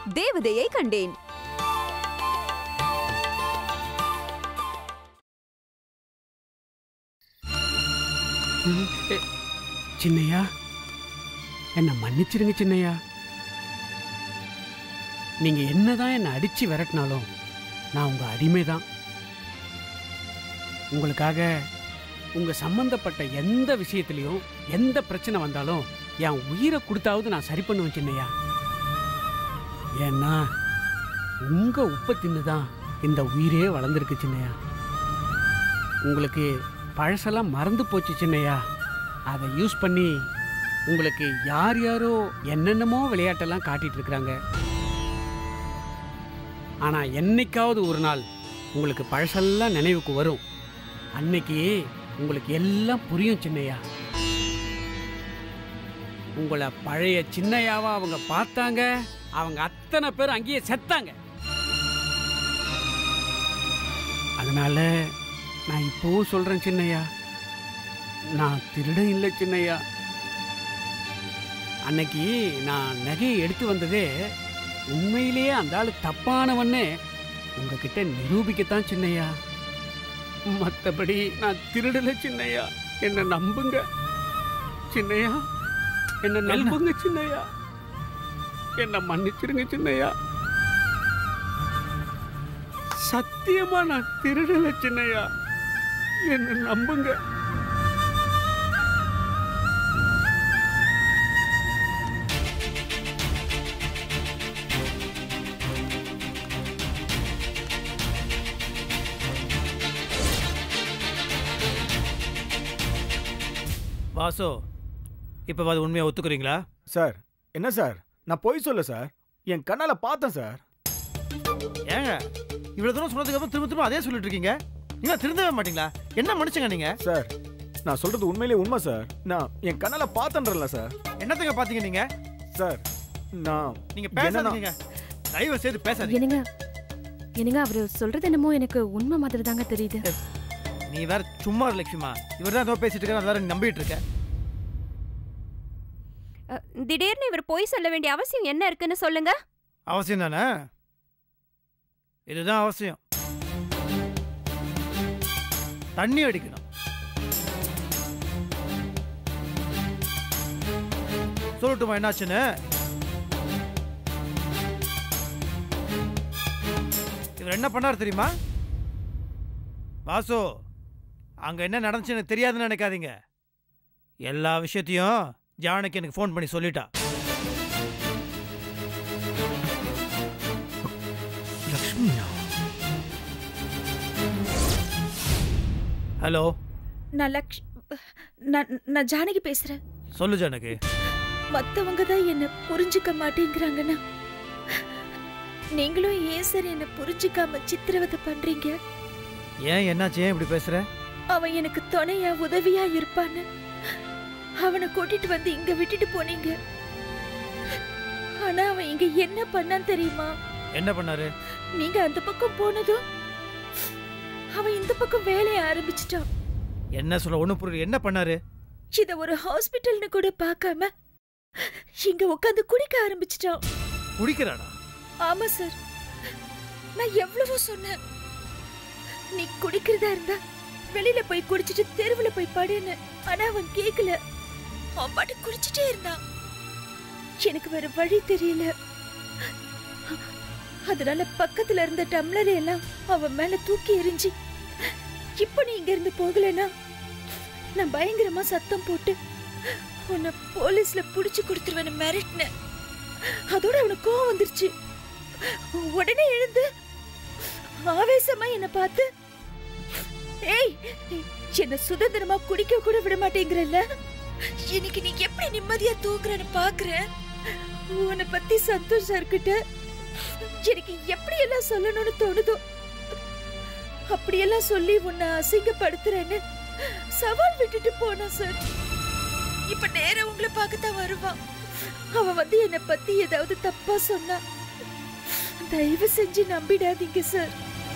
தேவதையை கண்டேன் சின்னையா என்ன மன்னிச்சிருங்க சின்னையா நீங்க என்னதான் என்னை அடிச்சு விரட்டினாலும் நான் உங்க அடிமை தான் உங்களுக்காக உங்க சம்பந்தப்பட்ட எந்த விஷயத்திலையும் எந்த பிரச்சனை வந்தாலும் என் உயிரை கொடுத்தாவது நான் சரி பண்ணுவேன் சின்னையா ஏன்னா உங்க உப்பை தின்னு தான் இந்த உயிரே வளர்ந்துருக்கு சின்னையா உங்களுக்கு பழசெல்லாம் மறந்து போச்சு சின்னையா அதை யூஸ் பண்ணி உங்களுக்கு யார் யாரோ என்னென்னமோ விளையாட்டெல்லாம் காட்டிட்டு இருக்கிறாங்க ஆனா என்னைக்காவது ஒரு நாள் உங்களுக்கு பழசெல்லாம் நினைவுக்கு வரும் அன்னைக்கு உங்களுக்கு எல்லாம் புரியும் சின்னையா உங்களை பழைய சின்னையாவா அவங்க பார்த்தாங்க அவங்க அத்தனை பேர் அங்கேயே செத்தாங்க அதனால நான் இப்போவும் சொல்றேன் சின்னையா நான் திருடன் இல்லை சின்னையா அன்னைக்கு நான் நகையை எடுத்து வந்ததே உண்மையிலேயே அந்த ஆளு தப்பானவன்னு உங்ககிட்ட நிரூபிக்கத்தான் சின்னையா மற்றபடி நான் திருடல சின்னையா என்ன நம்புங்க சின்னையா என்ன நம்புங்க சின்னையா என்ன மன்னிச்சிருங்க சின்னையா சத்தியமா நான் திருடல சின்னையா என்ன நம்புங்க வாசு இப்போ அது உண்மையை ஒத்துக்கிறீங்களா சார் என்ன சார் நான் பொய் சொல்ல சார் என் கண்ணால பார்த்தேன் சார் ஏங்க இவ்வளோ தூரம் சொன்னதுக்கு அப்புறம் திரும்ப திரும்ப அதே சொல்லிட்டு இருக்கீங்க நீங்க திருந்தவே மாட்டீங்களா என்ன மனுஷங்க நீங்க சார் நான் சொல்றது உண்மையிலேயே உண்மை சார் நான் என் கண்ணால பார்த்தேன்றல சார் என்னத்துங்க பாத்தீங்க நீங்க சார் நான் நீங்க என்னன்னா- பேசாதீங்க தயவு செய்து பேசாதீங்க என்னங்க என்னங்க அவரு சொல்றது என்னமோ எனக்கு உண்மை மாதிரி தாங்க தெரியுது நீ வேற சும்மா இரு லட்சுமா இவர் தான் ஏதோ பேசிட்டு இருக்காரு வேற நீ நம்பிட்டு இருக்க அ, திடீர்னு இவர் போய் சொல்ல வேண்டிய அவசியம் என்ன இருக்குன்னு சொல்லுங்க அவசியம் தானே இதுதான் அவசியம் தண்ணி அடிக்கணும் சொல்லட்டுமா என்னாச்சுன்னு இவர் என்ன பண்ணார் தெரியுமா வாசு அங்க என்ன நடந்துச்சுன்னு தெரியாதுன்னு நினைக்காதீங்க எல்லா விஷயத்தையும் ஜானகி எனக்கு ஃபோன் பண்ணி சொல்லிட்டா லக்ஷ்மியா ஹலோ நான் லக்ஷ் நான் நான் ஜானகி பேசுறேன் சொல்லு ஜானகி மத்தவங்க தான் என்ன புரிஞ்சுக்க மாட்டேங்கிறாங்கன்னா நீங்களும் ஏன் சார் என்ன புரிஞ்சுக்காம சித்திரவதை பண்றீங்க ஏன் என்னாச்சு ஏன் இப்படி பேசுற அவன் எனக்கு துணையா உதவியா இருப்பான்னு அவனை கூட்டிட்டு வந்து இங்க விட்டுட்டு போனீங்க ஆனா அவன் இங்க என்ன பண்ணான் தெரியுமா என்ன பண்ணாரு நீங்க அந்த பக்கம் போனதும் அவன் இந்த பக்கம் வேலைய ஆரம்பிச்சிட்டான் என்ன சொல்ல ஒண்ணு புரியல என்ன பண்ணாரு இத ஒரு ஹாஸ்பிட்டல்னு கூட பார்க்காம இங்க உட்காந்து குடிக்க ஆரம்பிச்சிட்டான் குடிக்கிறானா ஆமா சார் நான் எவ்வளவோ சொன்னேன் நீ குடிக்கிறதா இருந்தா வெளியில போய் குடிச்சிட்டு தெருவுல போய் படுன்னு ஆனா அவன் கேக்கல அவன் பாட்டு குடிச்சிட்டே இருந்தான் எனக்கு வேற வழி தெரியல அதனால பக்கத்துல இருந்த டம்ளரை எல்லாம் அவன் மேல தூக்கி எறிஞ்சி இப்ப நீ இங்க இருந்து போகலனா நான் பயங்கரமா சத்தம் போட்டு உன்னை போலீஸ்ல புடிச்சு கொடுத்துருவேன்னு மிரட்டினேன் அதோட அவனுக்கு கோவம் வந்துருச்சு உடனே எழுந்து ஆவேசமா என்ன பார்த்து ஏய் என்ன சுதந்திரமா குடிக்க கூட விட மாட்டேங்கிறல்ல இன்னைக்கு நீ எப்படி நிம்மதியா தூங்குறன்னு பாக்குறேன் உன்னை பத்தி சந்தோஷ் சார்கிட்ட எனக்கு எப்படி எல்லாம் சொல்லணும்னு தோணுதோ அப்படியெல்லாம் சொல்லி உன்னை அசிங்கப்படுத்துறேன்னு சவால் விட்டுட்டு போனான் சார் இப்ப நேரா உங்களை பார்க்கத்தான் வருவான் அவன் வந்து என்னை பத்தி ஏதாவது தப்பா சொன்னா தயவு செஞ்சு நம்பிடாதீங்க சார்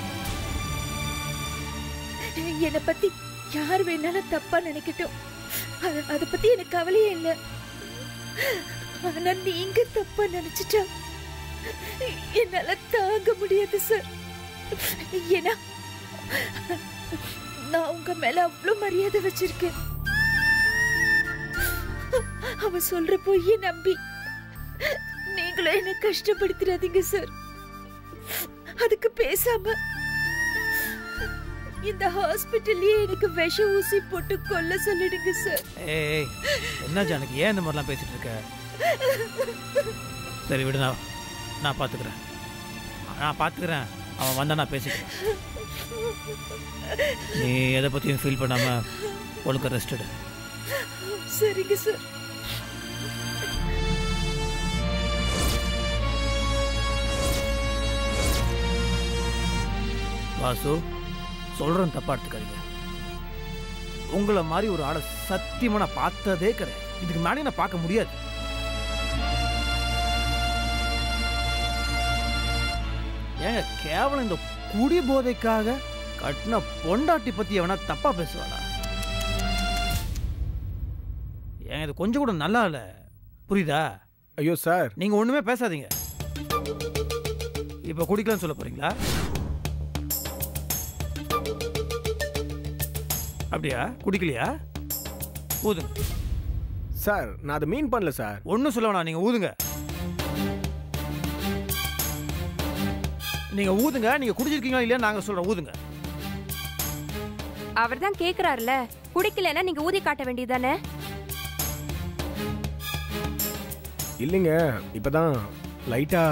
என்னை பத்தி யார் வேணாலும் தப்பா நினைக்கட்டும் அத- அத பத்தி எனக்கு கவலையே இல்ல ஆனா நீங்க தப்பா நினைச்சிட்டா என்னால தாங்க முடியாது சார் ஏன்னா நான் உங்க மேல அவ்வளவு மரியாதை வச்சிருக்கேன் அவ சொல்ற பொய்ய நம்பி நீங்களும் என்ன கஷ்டப்படுத்திடாதீங்க சார் அதுக்கு பேசாம இந்த ஹாஸ்பிட்டல்லயே எனக்கு விஷ ஊசி போட்டு கொல்ல சொல்லிடுங்க சார் ஏய் என்ன ஜானகி ஏன் இந்த மாதிரிலாம் பேசிட்டு இருக்க சரி விடு நான் நான் பார்த்துக்கிறேன் நான் பார்த்துக்கிறேன் அவன் வந்தா நான் பேசிக்கிறேன் நீ எதை பற்றியும் ஃபீல் பண்ணாம ஒழுக்க ரெஸ்ட் எடு சரிங்க சார் வாசு சொல்கிறேன் தப்பா எடுத்துக்காதீங்க உங்களை மாதிரி ஒரு ஆளை சத்தியமாக நான் பார்த்ததே கிடையாது இதுக்கு மேலே நான் பார்க்க முடியாது ஏங்க கேவலம் இந்த குடி போதைக்காக கட்டின பொண்டாட்டி பற்றி எவனா தப்பா பேசுவானா ஏங்க இது கொஞ்சம் கூட நல்லா இல்லை புரியுதா ஐயோ சார் நீங்கள் ஒன்றுமே பேசாதீங்க இப்போ குடிக்கலாம்னு சொல்ல போறீங்களா அப்படியா குடிக்கலையா ஊதுங்க சார் நான் அதை மீன் பண்ணல சார் ஒன்றும் சொல்ல வேணாம் நீங்கள் ஊதுங்க நீங்கள் ஊதுங்க நீங்கள் குடிச்சிருக்கீங்களா இல்லையா நாங்கள் சொல்கிறோம் ஊதுங்க அவர் தான் கேக்குறாருல குடிக்கலன்னா நீங்க ஊதி காட்ட வேண்டியதானே இல்லைங்க இப்பதான் லைட்டா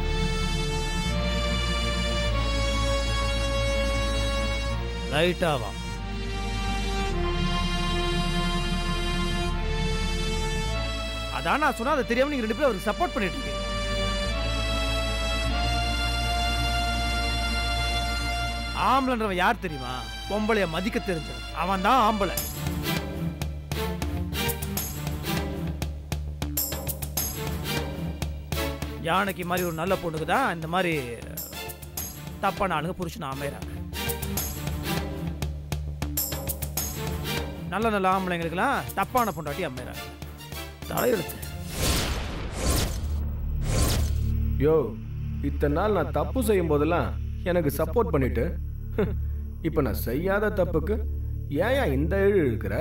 லைட்டாவா அதான் நான் சொன்னா அதை தெரியாம நீங்க ரெண்டு பேரும் அவருக்கு சப்போர்ட் பண்ணிட்டு இருக்கீங்க ஆம்பளைன்றவன் யார் தெரியுமா பொம்பளைய மதிக்க தெரிஞ்சவன் அவன் தான் ஆம்பளை யானைக்கு மாதிரி ஒரு நல்ல பொண்ணுக்கு தான் இந்த மாதிரி தப்பான ஆளுங்க புருஷன் அமையறாங்க நல்ல நல்ல ஆம்பளைங்களுக்கெல்லாம் தப்பான பொண்டாட்டி அமையறாங்க தலையெழுத்து யோ இத்தனை நாள் நான் தப்பு செய்யும் போதெல்லாம் எனக்கு சப்போர்ட் பண்ணிட்டு இப்ப நான் செய்யாத தப்புக்கு ஏன் இந்த எழு இருக்கிற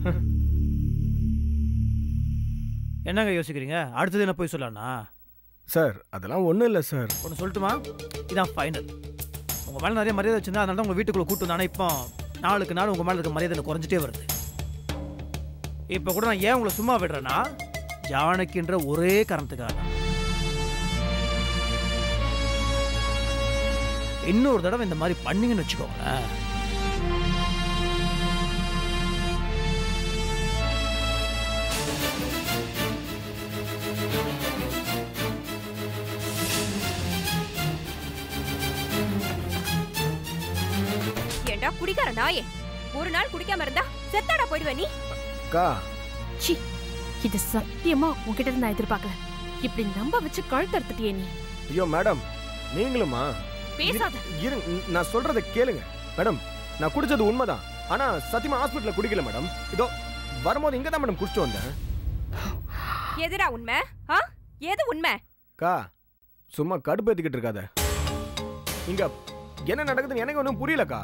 என்னங்க யோசிக்கிறீங்க அடுத்தது என்ன போய் சொல்லலாம்னா சார் அதெல்லாம் ஒன்றும் இல்லை சார் ஒன்று சொல்லட்டுமா இதான் ஃபைனல் உங்கள் மேலே நிறைய மரியாதை வச்சிருந்தா அதனால தான் உங்கள் வீட்டுக்குள்ளே கூட்டு வந்தானே இப்போ நாளுக்கு நாள் உங்கள் மேலே இருக்க மரியாதை எனக்கு குறைஞ்சிட்டே வருது இப்போ கூட நான் ஏன் உங்களை சும்மா விடுறேன்னா ஜானகின்ற ஒரே காரணத்துக்காக தான். இன்னொரு தடவை இந்த மாதிரி பண்ணீங்கன்னு வச்சுக்கோங்களேன் ஏண்டா குடிக்கார நாயே ஒரு நாள் குடிக்காம இருந்தா செத்தாடா போயிடுவ நீ அக்கா சி இது சத்தியமா உன்கிட்ட இருந்து நான் எதிர்பார்க்கல இப்படி நம்ப வச்சு கழுத்தறுத்துட்டியே நீ ஐயோ மேடம் நீங்களுமா பேசாத இருங்க நான் சொல்றதை கேளுங்க மேடம் நான் குடிச்சது உண்மைதான் ஆனா சத்தியமா ஹாஸ்பிட்டல்ல குடிக்கல மேடம் இதோ வரும்போது இங்க தான் மேடம் குடிச்சிட்டு வந்தேன் எதுடா உண்மை ஆ எது உண்மை அக்கா சும்மா கடுப்பேத்திக்கிட்டு இருக்காத இங்க என்ன நடக்குதுன்னு எனக்கு ஒன்றும் புரியலக்கா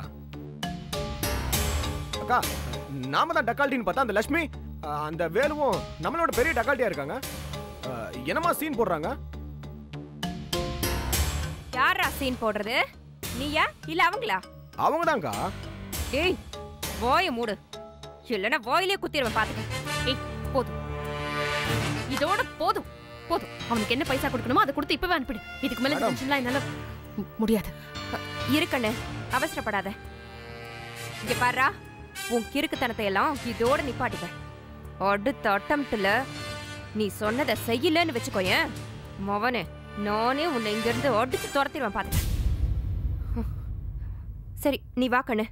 அக்கா நாம தான் டக்கால்ட்டின்னு பார்த்தா அந்த லட்சுமி அஹ், அந்த வேலுவும் நம்மளோட பெரிய டக்கால்ட்டியா இருக்காங்க அஹ், என்னமா சீன் போடுறாங்க யாரா சீன் போடுறது நீயா இல்ல அவங்களா அவங்க தான்க்கா ஏய் வாய மூடு இல்லைன்னா வாயிலே குத்திடுவேன் பாத்துக்க ஏய் போதும் இதோட போதும் போதும் அவனுக்கு என்ன பைசா கொடுக்கணுமோ அதை கொடுத்து இப்பவே அனுப்பிடு இதுக்கு மேல மேடம். டென்ஷன்லாம் என்னால ம், முடியாது இருக்கண்ணு அவசரப்படாத இங்க பாருடா உன் கிறுக்குத்தனத்தை எல்லாம் இதோட நிப்பாட்டிக்க அடுத்த அட்டம்ப்ட்ல நீ சொன்னதை செய்யலன்னு வச்சுக்கோயேன் மவனே நானே உன்னை இங்க இருந்து அடிச்சு துரத்திடுவேன் பாத்துக்க ஹம். சரி நீ வா கண்ணு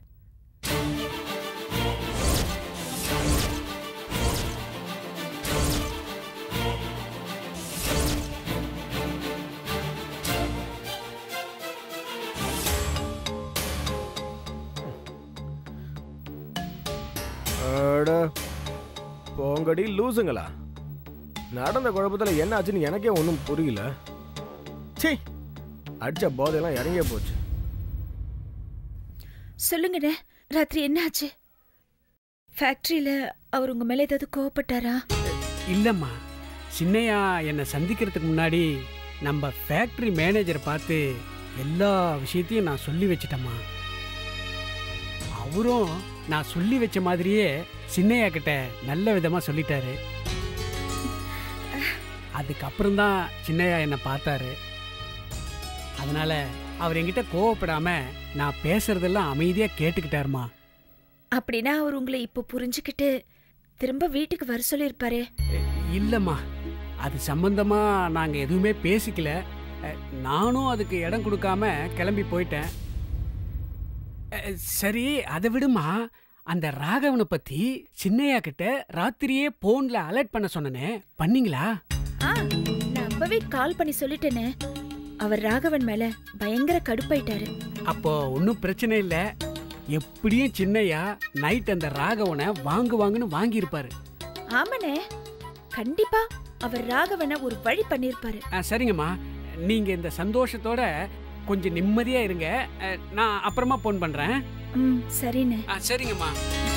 அட போங்கடி லூசுங்களா நடந்த குழப்பத்துல என்ன ஆச்சுன்னு எனக்கே ஒன்றும் புரியல சீ அடிச்ச போதையெல்லாம் இறங்கியே போச்சு சொல்லுங்கண்ணே ராத்திரி என்னாச்சு ஃபேக்டரியில அவர் உங்க மேல ஏதாவது கோவப்பட்டாரா இல்லைம்மா சின்னையா என்னை சந்திக்கிறதுக்கு முன்னாடி நம்ம ஃபேக்ட்ரி மேனேஜரை பார்த்து எல்லா விஷயத்தையும் நான் சொல்லி வச்சிட்டேம்மா அவரும் நான் சொல்லி வச்ச மாதிரியே சின்னையா கிட்ட நல்ல விதமாக சொல்லிட்டாரு அதுக்கப்புறம் தான் சின்னையா என்னை பார்த்தாரு அதனால அவர் என்கிட்ட கோவப்படாம நான் பேசுறதெல்லாம் அமைதியாக கேட்டுக்கிட்டாருமா அப்படின்னா அவர் உங்களை இப்போ புரிஞ்சுக்கிட்டு திரும்ப வீட்டுக்கு வர சொல்லியிருப்பாரே இல்லைம்மா அது சம்பந்தமா நாங்கள் எதுவுமே பேசிக்கல அஹ், நானும் அதுக்கு இடம் கொடுக்காம கிளம்பி போயிட்டேன் அஹ், சரி அதை விடுமா அந்த ராகவனை பத்தி சின்னையா கிட்ட ராத்திரியே போன்ல அலர்ட் பண்ண சொன்னனே பண்ணீங்களா ஆ நான் அப்பவே கால் பண்ணி சொல்லிட்டேனே அவர் ராகவன் மேல பயங்கர கடுப்பாயிட்டாரு அப்போ ஒன்றும் பிரச்சனை இல்லை எப்படியும் சின்னையா நைட் அந்த ராகவனை வாங்கு வாங்குன்னு வாங்கியிருப்பாரு ஆமாண்ணே கண்டிப்பா அவர் ராகவனை ஒரு வழி பண்ணிருப்பாரு ஆ, சரிங்கம்மா நீங்க இந்த சந்தோஷத்தோட கொஞ்சம் நிம்மதியா இருங்க அஹ், நான் அப்புறமா போன் பண்றேன் ம் சரிண்ணே ஆ, சரிங்கம்மா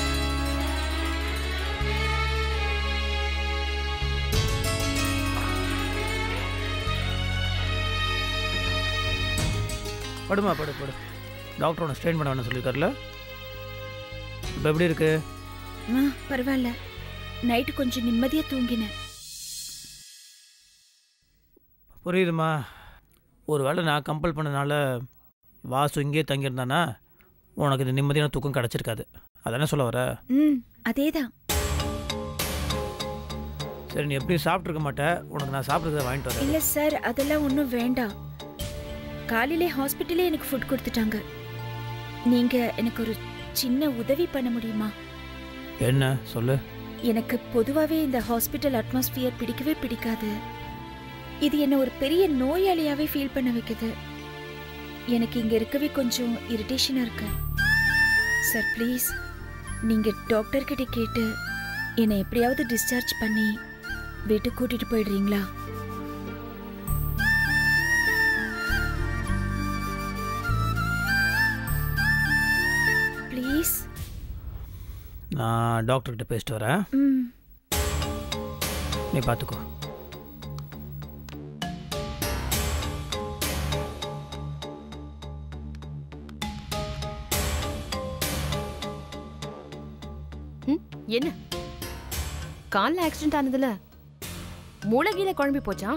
படுமா படு படு டாக்டர் உன்னை ஸ்ட்ரெயின் பண்ண வேணாம் சொல்லியிருக்காருல இப்போ எப்படி இருக்கு ஆ பரவாயில்ல நைட்டு கொஞ்சம் நிம்மதியா தூங்கினேன் புரியுதுமா ஒரு வேளை நான் கம்பல் பண்ணனால வாசு இங்கேயே தங்கியிருந்தானா உனக்கு இந்த நிம்மதியான தூக்கம் கிடச்சிருக்காது அதானே சொல்ல வர ம் அதேதான் சரி நீ எப்படியும் சாப்பிட்ருக்க மாட்ட உனக்கு நான் சாப்பிட்றத வாங்கிட்டு வரேன் இல்ல சார் அதெல்லாம் ஒன்றும் வேண்டாம் காலையிலே ஹாஸ்பிட்டலே எனக்கு ஃபுட் கொடுத்துட்டாங்க நீங்க எனக்கு ஒரு சின்ன உதவி பண்ண முடியுமா என்ன சொல்லு எனக்கு பொதுவாகவே இந்த ஹாஸ்பிட்டல் அட்மாஸ்பியர் பிடிக்கவே பிடிக்காது இது என்ன ஒரு பெரிய நோயாளியாவே ஃபீல் பண்ண வைக்குது எனக்கு இங்க இருக்கவே கொஞ்சம் இரிட்டேஷனா இருக்கு சார் ப்ளீஸ் நீங்க டாக்டர் கிட்ட கேட்டு என்னை எப்படியாவது டிஸ்சார்ஜ் பண்ணி வீட்டுக்கு கூட்டிட்டு போயிடுறீங்களா ப்ளீஸ் நான் டாக்டர்கிட்ட பேசிட்டு வரேன் ம் நீ பார்த்துக்கோ ம், என்ன கால்ல ஆக்சிடென்ட் ஆனதுல மூளைகீழ குழம்பி போச்சா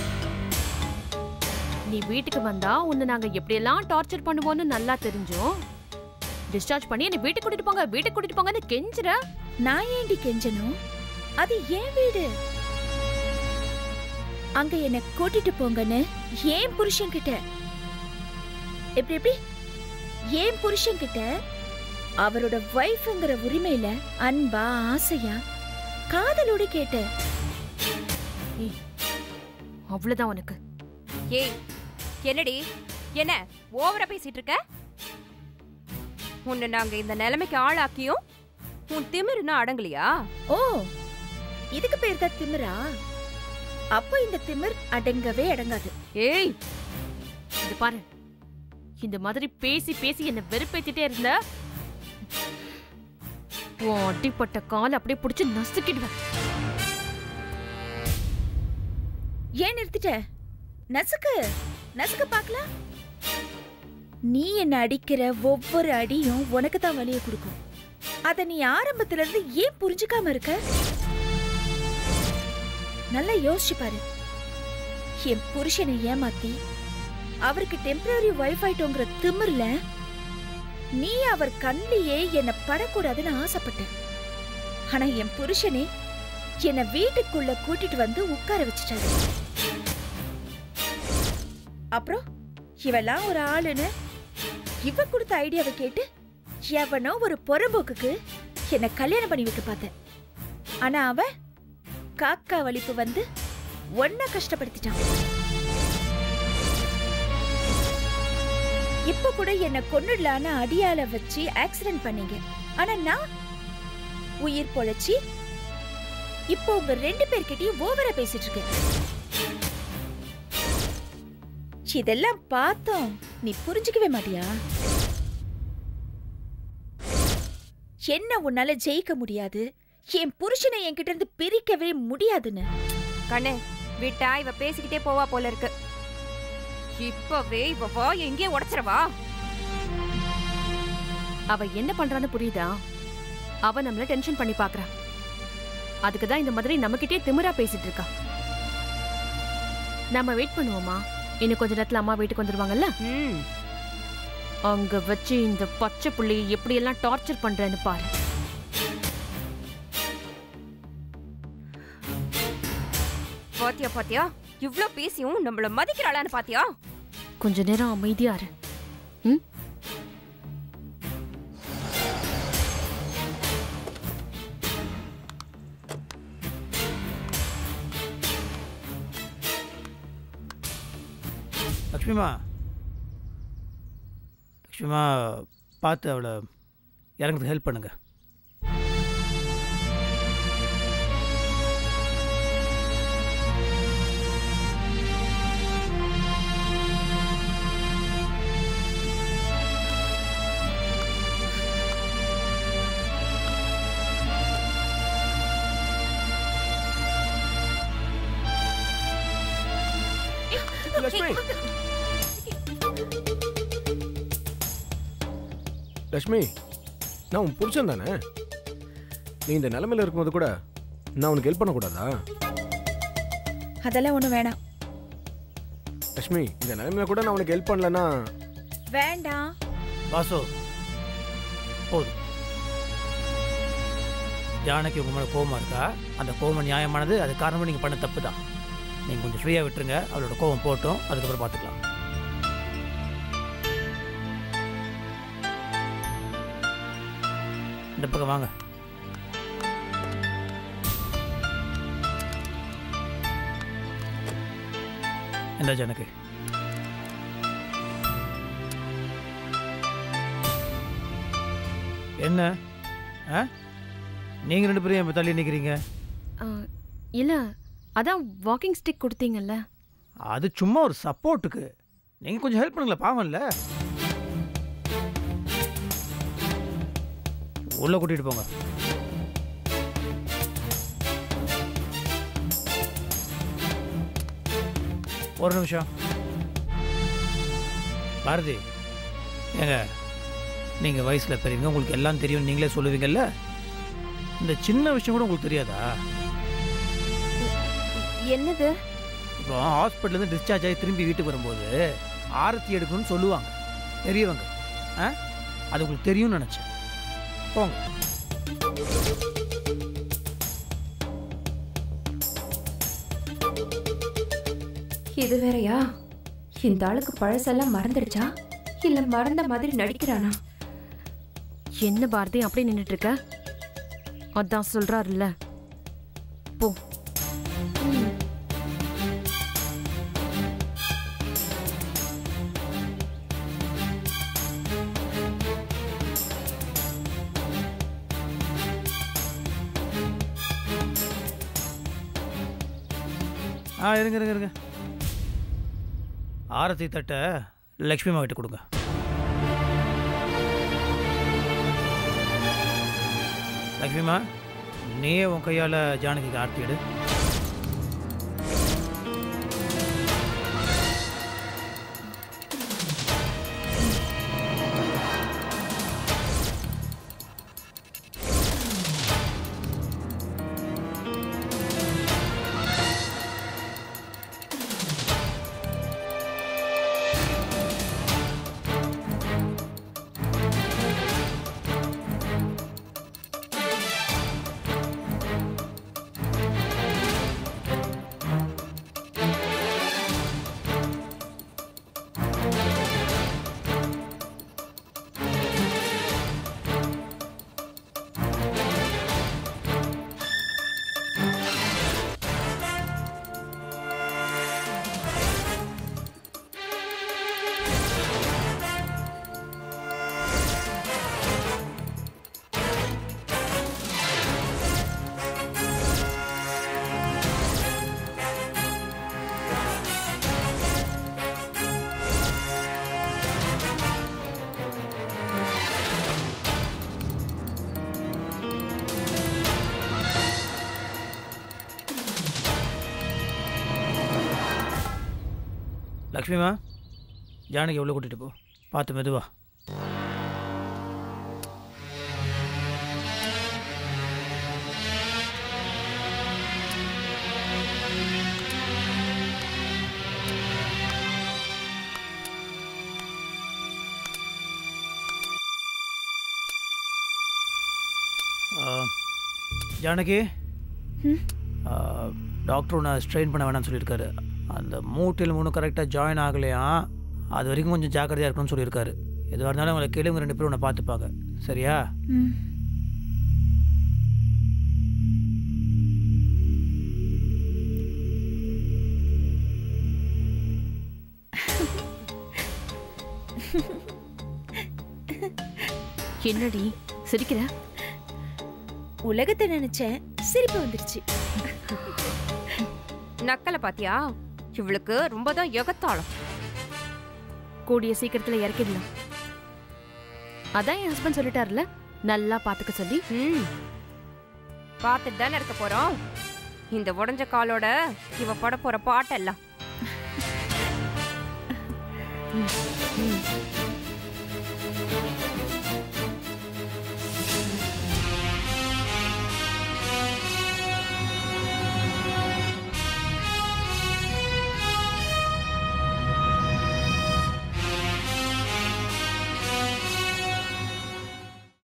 நீ வீட்டுக்கு வந்தா உன்னை நாங்க எப்படியெல்லாம் டார்ச்சர் பண்ணுவோம்னு நல்லா தெரிஞ்சோம் டிஸ்சார்ஜ் பண்ணி என்னை வீட்டுக்கு கூட்டிட்டு போங்க வீட்டுக்கு கூட்டிட்டு போங்கன்னு கெஞ்சுற நான் ஏண்டி கெஞ்சணும் அது என் வீடு அங்க என்ன கூட்டிட்டு போங்கன்னு ஏன் புருஷன் கிட்ட எப்படி எப்படி ஏன் புருஷன் கிட்ட அவரோட வைஃப்ங்கிற உரிமையில அன்பா ஆசையா காதலோட கேட்டேன் அவ்வளவுதான் உனக்கு ஏய் என்னடி என்ன ஓவரா பேசிட்டு இருக்க உன்னை நாங்க இந்த நிலைமைக்கு ஆளாக்கியும் உன் திமிருன்னா அடங்கலையா ஓ இதுக்கு பேர் தான் திமிரா அப்போ இந்த திமிர் அடங்கவே அடங்காது ஏய் இது பாரு இந்த மாதிரி பேசி பேசி என்ன வெறுப்பேத்திட்டே இருந்த உன் அடிப்பட்ட கால் அப்படியே புடிச்சு நசுக்கிடுவேன் ஏன் நிறுத்திட்ட நசுக்கு நசுக்கு பார்க்கலாம் நீ என்ன அடிக்கிற ஒவ்வொரு அடியும் உனக்கு தான் வலிய கொடுக்கும் அத நீ ஆரம்பத்துல இருந்து ஏன் புரிஞ்சுக்காம இருக்க நல்லா யோசிச்சு பாரு என் புருஷனை ஏமாத்தி அவருக்கு டெம்பரரி வைஃப் ஆயிட்டோங்கிற திமிர்ல நீ அவர் கண்ணிலேயே என்ன படக்கூடாதுன்னு ஆசைப்பட்டேன் ஆனா என் புருஷனே என்னை வீட்டுக்குள்ள கூட்டிட்டு வந்து உட்கார வச்சுட்டாரு அப்புறம் இவெல்லாம் ஒரு ஆளுன்னு இவ கொடுத்த ஐடியாவை கேட்டு எவனோ ஒரு பொறம்போக்குக்கு என்னை கல்யாணம் பண்ணி வைக்க பார்த்தேன் ஆனா அவ காக்கா வலிப்பு வந்து ஒன்ன கஷ்டப்படுத்திட்டான் இப்ப கூட என்ன கொன்னுடலான்னு அடியால வச்சு ஆக்சிடென்ட் பண்ணீங்க ஆனா நான் உயிர் பொழைச்சி இப்போ உங்க ரெண்டு பேர்கிட்டயும் ஓவரா பேசிட்டு இருக்கேன் இதெல்லாம் பார்த்தோம் நீ புரிஞ்சுக்கவே மாட்டியா என்ன உன்னால ஜெயிக்க முடியாது என் புருஷனை என்கிட்ட இருந்து பிரிக்கவே முடியாதுன்னு கண்ணு விட்டா இவ பேசிக்கிட்டே போவா போல இருக்கு இப்பவே இவ வா எங்கேயே உடைச்சிரவா அவ என்ன பண்றான்னு புரியுதா அவ நம்மள டென்ஷன் பண்ணி பாக்குறா அதுக்கு தான் இந்த மாதிரி நம்மகிட்டயே திமிரா பேசிட்டு இருக்கா நம்ம வெயிட் பண்ணுவோமா இன்னும் கொஞ்ச நேரத்துல அம்மா வீட்டுக்கு வந்துருவாங்கல்ல ம் அங்க வச்சு இந்த பச்சை புள்ளைய எப்படி எல்லாம் டார்ச்சர் பண்றேன்னு பாரு பாத்தியா பாத்தியா இவ்ளோ பேசியும் நம்மள மதிக்கிறாளான்னு பாத்தியா கொஞ்ச நேரம் அமைதியா இரு ம் லக்ஷ்மிமா லக்ஷ்மிமா பார்த்து அவளை இறங்குறதுக்கு ஹெல்ப் பண்ணுங்க லட்சுமி லட்சுமி நான் உன் புருஷன் தானே நீ இந்த நிலைமையில இருக்கும்போது கூட நான் உனக்கு ஹெல்ப் பண்ணக்கூடாதா அதெல்லாம் ஒண்ணு வேணாம் லட்சுமி இந்த நிலைமையில கூட நான் உனக்கு ஹெல்ப் பண்ணலன்னா வேண்டாம் வாசு போதும் ஜானகி உங்க மேலே கோவமா இருக்கா அந்த கோவம் நியாயமானது அது காரணமாக நீங்கள் பண்ண தப்பு தான் நீங்கள் கொஞ்சம் ஃப்ரீயாக விட்டுருங்க அவளோட கோவம் போட்டோம் அதுக்கப்புறம் பார்த்துக்கலாம் இந்த பக்கம் வாங்க என்ன ஜானகி என்ன ஆ நீங்கள் ரெண்டு பேரும் ஏன் தள்ளி நிற்கிறீங்க ஆ, இல்ல அதான் வாக்கிங் ஸ்டிக் கொடுத்தீங்கல்ல அது சும்மா ஒரு சப்போர்ட்டுக்கு நீங்கள் கொஞ்சம் ஹெல்ப் பண்ணுங்களேன் பாவம் இல்லை உள்ளே கூட்டிகிட்டு போங்க ஒரு நிமிஷம் பாரதி ஏங்க நீங்கள் வயசில் பெரியவங்க உங்களுக்கு எல்லாம் தெரியும் நீங்களே சொல்லுவீங்கல்ல இந்த சின்ன விஷயம் கூட உங்களுக்கு தெரியாதா என்னது இப்போ ஹாஸ்பிட்டல்லேருந்து டிஸ்சார்ஜ் ஆகி திரும்பி வீட்டுக்கு வரும்போது ஆரத்தி எடுக்கணும்னு சொல்லுவாங்க பெரியவங்க ஆ அது உங்களுக்கு தெரியும்னு நினச்சேன் போங்க இது வேறயா இந்த ஆளுக்கு பழசெல்லாம் மறந்துடுச்சா இல்ல மறந்த மாதிரி நடிக்கிறானா என்ன பாரதி அப்படி நின்னுட்டு இருக்க அதான் சொல்றாருல்ல போ ஆ இருங்க இருங்க இருங்க ஆரத்தி தட்டை லக்ஷ்மி அம்மா கிட்ட கொடுங்க லக்ஷ்மிமா நீயே உன் கையால் ஜானகிக்கு ஆர்த்தி எடு லக்ஷ்மிமா ஜானகி எவ்வளோ கூட்டிகிட்டு போ பார்த்து மெதுவா ஆ, ஜானகி ஆ, டாக்டர் உன்னை ஸ்ட்ரெயின் பண்ண வேணாம்னு சொல்லியிருக்காரு அந்த மூட்டில் மூணு கரெக்டாக ஜாயின் ஆகலையா அது வரைக்கும் கொஞ்சம் ஜாக்கிரதையாக இருக்கணும்னு சொல்லியிருக்காரு எதுவாக இருந்தாலும் உங்களை கேளுங்க ரெண்டு பேரும் உன்னை பார்த்துப்பாங்க சரியா ம் என்னடி சிரிக்கிற உலகத்தை நினைச்சேன் சிரிப்பு வந்துருச்சு நக்கலை பாத்தியா இவளுக்கு ரொம்ப தான் எகத்தாளம் கூடிய சீக்கிரத்துல இறக்கிடலாம் அதான் என் ஹஸ்பண்ட் சொல்லிட்டாருல நல்லா பாத்துக்க சொல்லி ம் பார்த்துட்டு தானே இருக்க போறோம் இந்த உடஞ்ச காலோட இவ பட போற பாட்டெல்லாம் ம்.